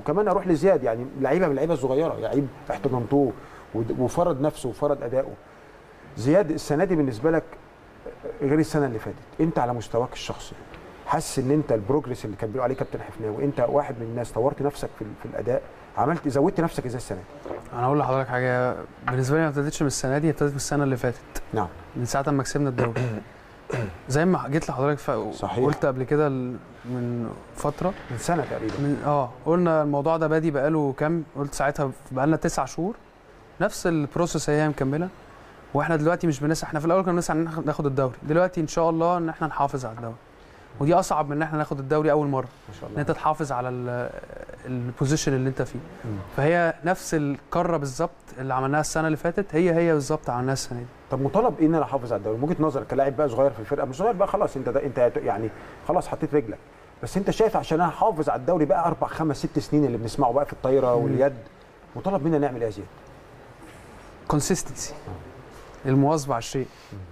وكمان اروح لزياد يعني لعيبه من اللعيبه الصغيره لعيب احتضنتوه ود- وفرض نفسه وفرض اداؤه زياد السنه دي بالنسبه لك غير السنه اللي فاتت انت على مستواك الشخصي حاسس ان انت البروجرس اللي كان بيقول عليه كابتن حفناوي انت واحد من الناس طورت نفسك في, ال- في الاداء عملت زودت نفسك ازاي السنه دي انا هقول لحضرتك حاجه بالنسبه لي ما ابتدتش من السنه دي ابتدت من السنه اللي فاتت نعم من ساعه ما كسبنا الدوري زي ما جيت لحضرتك ف... صحيح. قلت قبل كده ال- من فتره من سنه تقريبا من اه قلنا الموضوع ده بادي بقاله كام قلت ساعتها بقالنا تسع شهور نفس البروسيس هي مكمله واحنا دلوقتي مش بنسعى احنا في الاول كنا بنسعى ان احنا ناخد الدوري دلوقتي ان شاء الله ان احنا نحافظ على الدوري ودي اصعب من ان احنا ناخد الدوري اول مره ما شاء ان الله انت تحافظ على ال- البوزيشن اللي انت فيه مم. فهي نفس الكره بالظبط اللي عملناها السنه اللي فاتت هي هي بالظبط عملناها السنه دي طب مطالب ايه ان انا احافظ على الدوري من وجهه نظرك كلاعب بقى صغير في الفرقه مش صغير بقى خلاص انت ده انت يعني خلاص حطيت رجلك بس انت شايف عشان انا احافظ على الدوري بقى اربع خمس ست سنين اللي بنسمعه بقى في الطايره مم. واليد مطالب منا نعمل ايه يا زياد؟ كونسيستنسي المواظبه على الشيء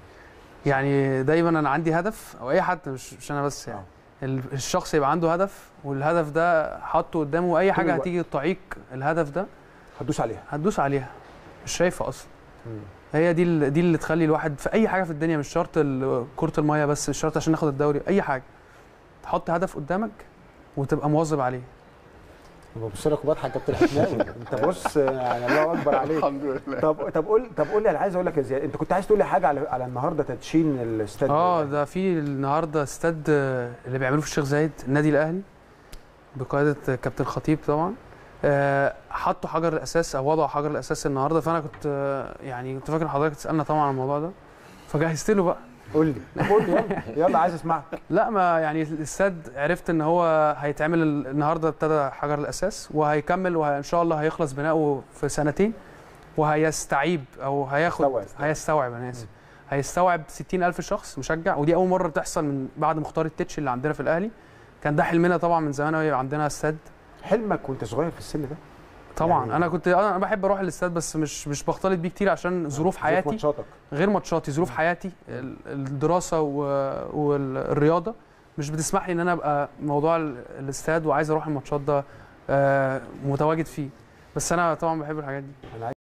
يعني دايما انا عندي هدف او اي حد مش, مش انا بس يعني ال- الشخص يبقى عنده هدف والهدف ده حاطه قدامه اي حاجه الوقت. هتيجي تعيق الهدف ده هتدوس عليها هتدوس عليها مش شايفه اصلا هي دي ال- دي اللي تخلي الواحد في اي حاجه في الدنيا مش شرط ال- كره الميه بس مش شرط عشان ناخد الدوري اي حاجه تحط هدف قدامك وتبقى مواظب عليه ببص لك وبضحك يا كابتن حسناوي انت بص يعني الله اكبر عليك الحمد لله طب طب قول طب قول لي انا عايز اقول لك يا زياد انت كنت عايز تقول لي حاجه على على النهارده تدشين الاستاد اه ده في النهارده استاد آه، اللي بيعملوه في الشيخ زايد النادي الاهلي بقياده كابتن خطيب طبعا آه، حطوا حجر الاساس او وضعوا حجر الاساس النهارده فانا كنت آه، يعني كنت فاكر حضرتك تسالنا طبعا عن الموضوع ده فجهزت له بقى قول لي قول لي يلا يلا عايز اسمعك لا ما يعني الاستاد عرفت ان هو هيتعمل ال- النهارده ابتدى حجر الاساس وهيكمل وان شاء الله هيخلص بناؤه في سنتين وهيستعيب او هياخد استوعب. هيستوعب انا اسف هيستوعب 60 الف شخص مشجع ودي اول مره بتحصل من بعد مختار التتش اللي عندنا في الاهلي كان ده حلمنا طبعا من زمان قوي يبقى عندنا استاد حلمك وانت صغير في السن ده طبعا يعني- انا كنت انا بحب اروح الاستاد بس مش مش بختلط بيه كتير عشان ظروف في حياتي ماتشاتك غير ماتشاتي ظروف حياتي ال- الدراسه و- والرياضه مش بتسمح لي ان انا ابقى موضوع ال- الاستاد وعايز اروح الماتشات ده آه، متواجد فيه بس انا طبعا بحب الحاجات دي انا